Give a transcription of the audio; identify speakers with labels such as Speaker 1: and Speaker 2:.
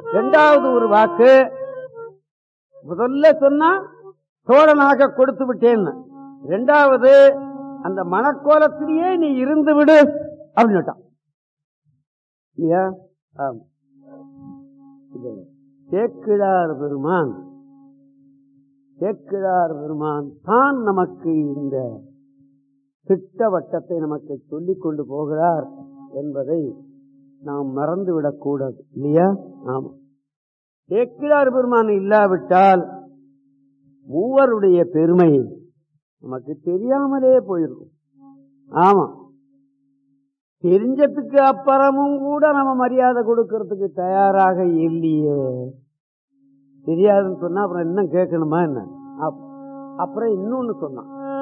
Speaker 1: இரண்டாவது ஒரு வாக்கு முதல்ல சொன்னா தோழனாக கொடுத்து விட்டேன்னு இரண்டாவது அந்த மணக்கோலத்திலேயே நீ இருந்து விடு அப்படின்னுட்டான் இல்லையா ஆமா. இது சேக்கிழார் பெருமான் சேக்கிழார் பெருமான் தான் நமக்கு இந்த திட்டவட்டத்தை நமக்கு சொல்லிக் கொண்டு போகிறார் என்பதை நாம் மறந்துவிடக் கூடாது இல்லையா ஆமா சேக்கிழார் பெருமான் இல்லாவிட்டால் மூவருடைய பெருமை நமக்கு தெரியாமலே போயிருக்கும் ஆமா தெரிஞ்சதுக்கு அப்புறமும் கூட நம்ம மரியாதை கொடுக்கறதுக்கு தயாராக இல்லையே தெரியாதுன்னு சொன்னா அப்புறம் இன்னும் கேட்கணுமா என்ன அப்- அப்புறம் இன்னொன்னு சொன்னான்